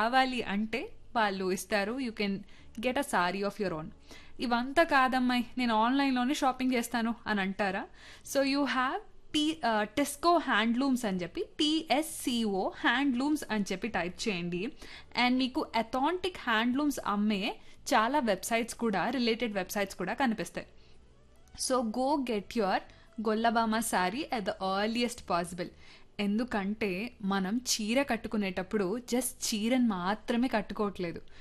కావాలి అంటే వాళ్ళు ఇస్తారు you can get a sari of your own ఇవంతా కాదమ్మాయి నేను ఆన్లైన్లోనే షాపింగ్ చేస్తాను అని అంటారా so you have T Tesco handlooms అని చెప్పి టీఎస్సిఓ హ్యాండ్లూమ్స్ అని చెప్పి టైప్ చేయండి అండ్ మీకు అథాంటిక్ హ్యాండ్లూమ్స్ అమ్మే చాలా వెబ్సైట్స్ కూడా రిలేటెడ్ వెబ్సైట్స్ కూడా కనిపిస్తాయి so go get your Gollabhama sari at the earliest possible ఎందుకంటే మనం చీర కట్టుకునేటప్పుడు జస్ట్ చీరని మాత్రమే కట్టుకోవట్లేదు